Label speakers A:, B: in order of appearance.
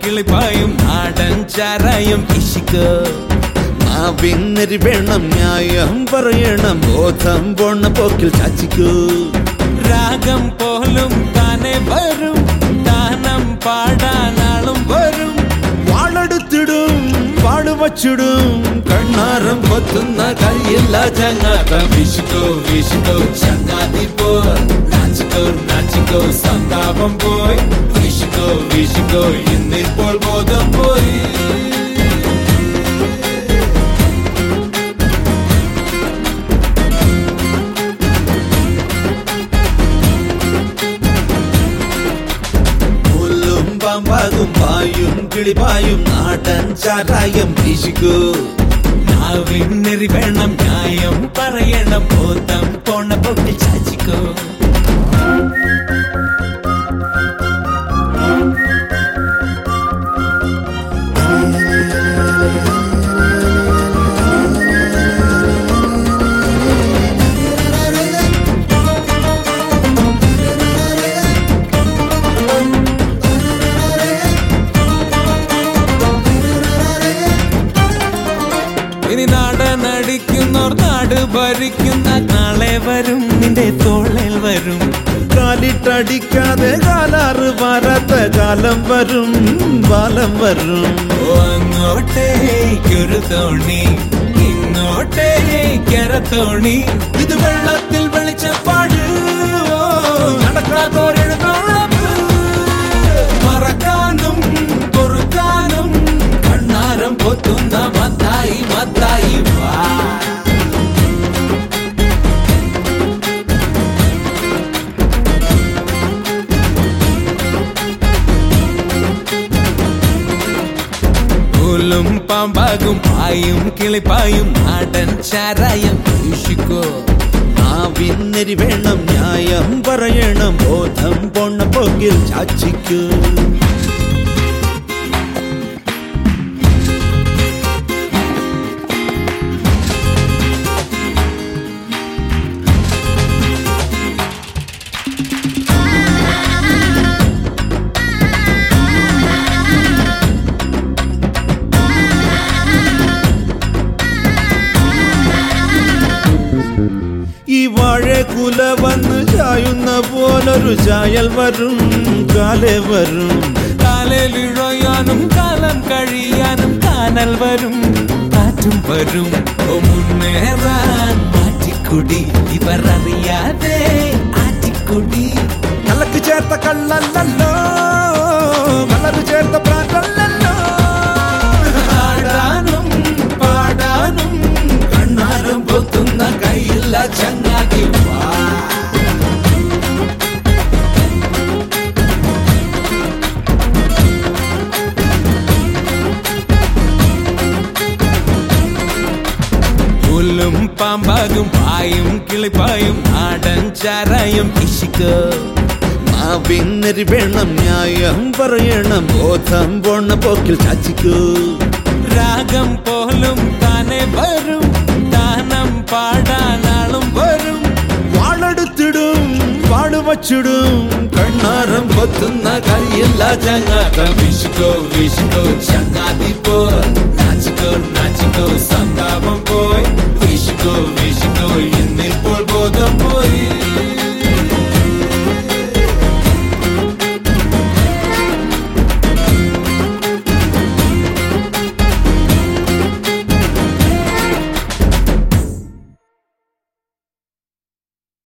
A: കിളിപ്പായും നാടൻ ചാരായം ഇശിക്കോ
B: നാവിന്നരി വേണം ന്യായം പറയണം ബോധം പോണ പോക്കിൽ ചാച്ചിക്കൂ
A: രാഗം പോലും താനെ വരും താനം പാടാനാളും വരും
B: വാളെടുത്തിടും വാടുവച്ചിടും കണ്ണാരം കൊത്തുന്ന കയ്യില്ല ചങ്ങാത്തം
A: വിശുക്കോ വിശുക്കോ ചങ്ങാതി പോ നാച്ചിക്കോ നാച്ചിക്കോ സന്താപം പോയി വിശുക്കോ വിശുക്കോ ഇന്നിപ്പോൾ ബോധം പോയി
B: പുല്ലും പാമ്പാകും പായും കിളിപായും നാടൻ ചാരായം വീശിക്കൂ
A: നാവിന്നറി വേണം ന്യായം പറയണം ബോധം പോണ പൊട്ടി ചാച്ചിക്കോ ഇനി നാടനടിക്കുന്നോർ നാട് ഭരിക്കുന്ന നാളെ വരും നിന്റെ തോളിൽ വരും
B: കാലിട്ടടിക്കാതെ കാലാറ് പാരാത്ത കാലം വരും ബാലം വരും
A: ഓ അങ്ങോട്ടേക്കൊരു തോണി ഇങ്ങോട്ടേക്കര തോണി ഇത് വെള്ളത്തിൽ വെളിച്ചപ്പാട് ഓ, നടക്കാത്തോരെഴുന്നള്ളപ്പ്. മറക്കാനും പൊറുക്കാനും കണ്ണാരം പൊത്തുന്ന മത്തായി മത്തായി വാ പുല്ലും പാമ്പാകും പായും കിളിപ്പായും നാടൻ ചാരായം വീശിക്കോ
B: നാവിന്നരി വേണം ന്യായം പറയണം ബോധം പോണ പോക്കിൽ ചാച്ചിക്കൂ ഈ വാഴക്കുല വന്ന് ചായുന്ന പോലൊരു ചായൽ വരും കാലേ വരും
A: കാലിലിഴയാനും കാലം കഴിയാനും കാനൽ വരും കാറ്റും വരും ഓ മുന്നേറാൻ മാറ്റിക്കുടി ഇവർ അറിയാതെ ആറ്റിക്കുടി
B: കലക്ക് ചേർത്ത കള്ളല്ലല്ലോ കളറ് ചേർത്ത പ്രാക്കല്ലല്ലോ
A: ആടാനും പാടാനും കണ്ണാരം പൊത്തുന്ന കയ്യില്ല ചങ്ങാതി വാ പുല്ലും പാമ്പാകും പായും കിളിപ്പായും നാടൻ ചാരായം ഇശിക്കോ
B: നാവിന്നരി വേണം ന്യായം പറയണം ബോധം പോണ പോക്കിൽ ചാച്ചിക്കൂ
A: രാഗം പോലും താനെ വരും താനം പാടാനാളും വരും
B: വാളെടുത്തിടും വാടുവച്ചിടും കണ്ണാരം കൊത്തുന്ന
A: കയ്യില്ല ചങ്ങാത്തം വിശുക്കോ വിശുക്കോ ചങ്ങാതി പോ നാച്ചിക്കോ നാച്ചിക്കോ സന്താപം